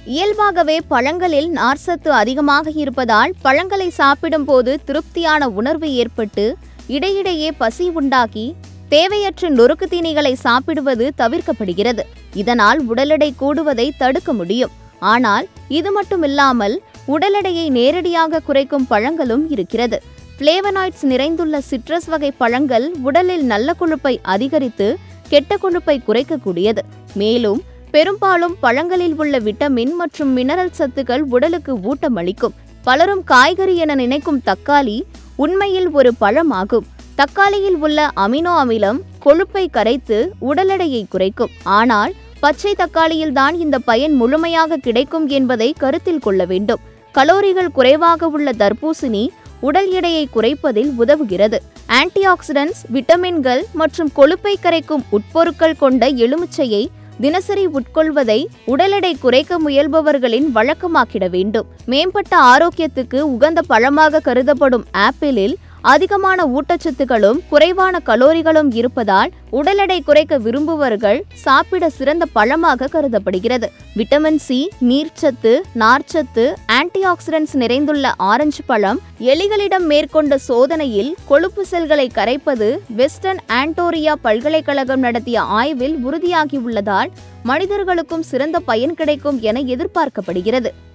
இயல்பாகவே பழங்களில் நார்சத்து அதிகமாக இருப்பதால் பழங்களை சாப்பிடும்போது திருப்தியான உணர்வு ஏற்பட்டு இடையிடையே பசி உண்டாக்கி தேவையற்ற நொறுக்கு தீனிகளை சாப்பிடுவது தவிர்க்கப்படுகிறது இதனால் உடல் எடை கூடுவதை தடுக்க முடியும் ஆனால் இது மட்டுமில்லாமல் உடல் எடையை நேரடியாக குறைக்கும் பழங்களும் இருக்கிறது பிளேவனாய்ட்ஸ் நிறைந்துள்ள சிட்ரஸ் வகை பழங்கள் உடலில் நல்ல கொழுப்பை அதிகரித்து கெட்ட கொழுப்பை குறைக்கக்கூடியது மேலும் பெரும்பாலும் பழங்களில் உள்ள விட்டமின் மற்றும் மினரல் சத்துக்கள் உடலுக்கு ஊட்டமளிக்கும் பலரும் காய்கறி என நினைக்கும் தக்காளி உண்மையில் ஒரு பழமாகும் தக்காளியில் உள்ள அமினோ அமிலம் கொழுப்பை கரைத்து உடல் எடையை குறைக்கும் ஆனால் பச்சை தக்காளியில்தான் இந்த பயன் முழுமையாக கிடைக்கும் என்பதை கருத்தில் கொள்ள வேண்டும் கலோரிகள் குறைவாக உள்ள தர்பூசணி உடல் எடையை குறைப்பதில் உதவுகிறது ஆன்டிஆக்சிடென்ட்ஸ் விட்டமின்கள் மற்றும் கொழுப்பை கரைக்கும் உட்பொருட்கள் கொண்ட எலுமிச்சையை தினசரி உட்கொள்வதை உடல் எடை குறைக்க முயல்பவர்களின் வழக்கமாக்கிட வேண்டும் மேம்பட்ட ஆரோக்கியத்துக்கு உகந்த பழமாக கருதப்படும் ஆப்பிளில் அதிகமான ஊட்டச்சத்துக்களும் குறைவான கலோரிகளும் இருப்பதால் உடல் எடை குறைக்க விரும்புவர்கள் சாப்பிட சிறந்த பழமாக கருதப்படுகிறது விட்டமின் சி நீர்ச்சத்து நார்ச்சத்து ஆன்டிஆக்சிடென்ட்ஸ் நிறைந்துள்ள ஆரஞ்சு பழம் எலிகளிடம் மேற்கொண்ட சோதனையில் கொழுப்பு செல்களை கரைப்பது வெஸ்டர்ன் ஆண்டோரியா பல்கலைக்கழகம் நடத்திய ஆய்வில் உறுதியாகியுள்ளதால் மனிதர்களுக்கும் சிறந்த பயன் கிடைக்கும் என எதிர்பார்க்கப்படுகிறது